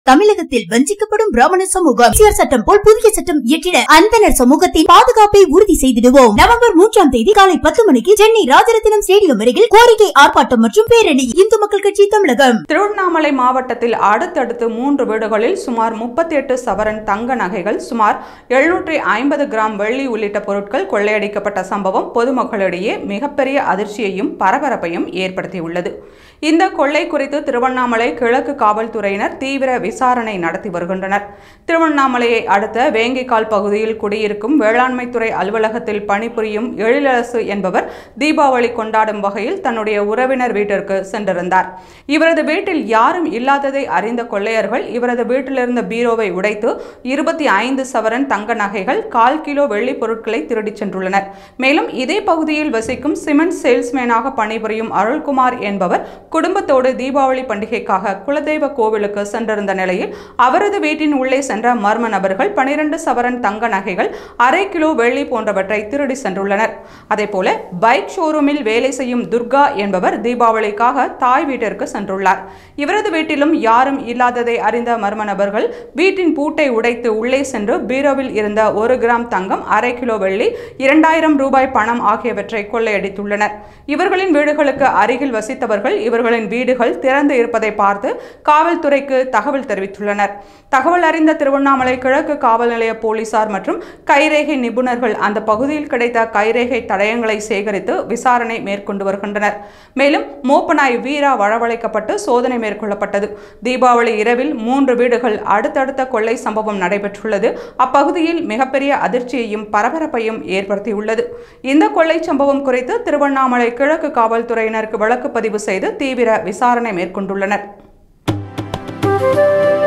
தமிழகத்தில் வஞ்சிக்கப்படும் பிராமண சமூகம் அரசியல் சட்டம் போல் புதிய சட்டம் இயற்றிட அந்தனர் சமூகத்தின் பாதுகாப்பை உறுதி செய்திடுவோம் நவம்பர் மூன்றாம் தேதி காலை பத்து மணிக்கு சென்னை ராஜரத்தினம் ஸ்டேடியம் அருகில் கோரிக்கை ஆர்ப்பாட்டம் மற்றும் பேரணி இந்து மக்கள் கட்சி தமிழகம் திருவண்ணாமலை மாவட்டத்தில் அடுத்தடுத்து மூன்று வீடுகளில் சுமார் முப்பத்தி எட்டு சவரன் தங்க நகைகள் சுமார் எழுநூற்றி ஐம்பது கிராம் வெள்ளி உள்ளிட்ட பொருட்கள் கொள்ளையடிக்கப்பட்ட சம்பவம் பொதுமக்களிடையே மிகப்பெரிய அதிர்ச்சியையும் பரபரப்பையும் ஏற்படுத்தியுள்ளது இந்த கொள்ளை குறித்து திருவண்ணாமலை கிழக்கு காவல்துறையினர் தீவிர விசாரணை நடத்தி வருகின்றனர் திருவண்ணாமலையை அடுத்த வேங்கிக்கால் பகுதியில் குடியிருக்கும் வேளாண்மைத்துறை அலுவலகத்தில் பணிபுரியும் எழிலரசு என்பவர் தீபாவளி கொண்டாடும் வகையில் தன்னுடைய உறவினர் வீட்டிற்கு சென்றிருந்தார் இவரது வீட்டில் யாரும் இல்லாததை அறிந்த கொள்ளையர்கள் இவரது வீட்டிலிருந்த பீரோவை உடைத்து இருபத்தி ஐந்து சவரன் தங்க நகைகள் கால் கிலோ வெள்ளி பொருட்களை திருடிச் சென்றுள்ளனர் மேலும் இதே பகுதியில் வசிக்கும் சிமெண்ட் சேல்ஸ்மேனாக பணிபுரியும் அருள்குமார் என்பவர் குடும்பத்தோடு தீபாவளி பண்டிகைக்காக குலதெய்வ கோவிலுக்கு சென்றிருந்த நிலையில் அவரது வீட்டின் உள்ளே சென்ற மர்ம நபர்கள் பனிரெண்டு சவரன் தங்க நகைகள் அரை கிலோ வெள்ளி போன்றவற்றை திருடி சென்றுள்ளனர் அதேபோல பைக் ஷோரூமில் வேலை செய்யும் துர்கா என்பவர் தீபாவளிக்காக தாய் வீட்டிற்கு சென்றுள்ளார் இவரது வீட்டிலும் யாரும் இல்லாததை அறிந்த மர்ம நபர்கள் வீட்டின் பூட்டை உடைத்து உள்ளே சென்று பீரோவில் இருந்த ஒரு கிராம் தங்கம் அரை கிலோ வெள்ளி இரண்டாயிரம் ரூபாய் பணம் ஆகியவற்றை கொள்ளையடித்துள்ளனர் இவர்களின் வீடுகளுக்கு அருகில் வசித்தவர்கள் இவர்களின் வீடுகள் திறந்து இருப்பதை பார்த்து காவல்துறைக்கு தகவல் தெரிவித்துள்ளனர் தகவல் அறிந்த திருவண்ணாமலை கிழக்கு காவல் நிலைய போலீசார் மற்றும் கைரேகை நிபுணர்கள் அந்த பகுதியில் கிடைத்த கைரேகை தடயங்களை சேகரித்து விசாரணை மேற்கொண்டு வருகின்றனர் மேலும் மோப்பனாய் வீரா வரவழைக்கப்பட்டு சோதனை மேற்கொள்ளப்பட்டது தீபாவளி இரவில் மூன்று வீடுகள் அடுத்தடுத்த கொள்ளை சம்பவம் நடைபெற்றுள்ளது அப்பகுதியில் மிகப்பெரிய அதிர்ச்சியையும் பரபரப்பையும் ஏற்படுத்தியுள்ளது இந்த கொள்ளை சம்பவம் குறித்து திருவண்ணாமலை கிழக்கு காவல்துறையினருக்கு வழக்கு பதிவு செய்து தீவிர விசாரணை மேற்கொண்டுள்ளனர்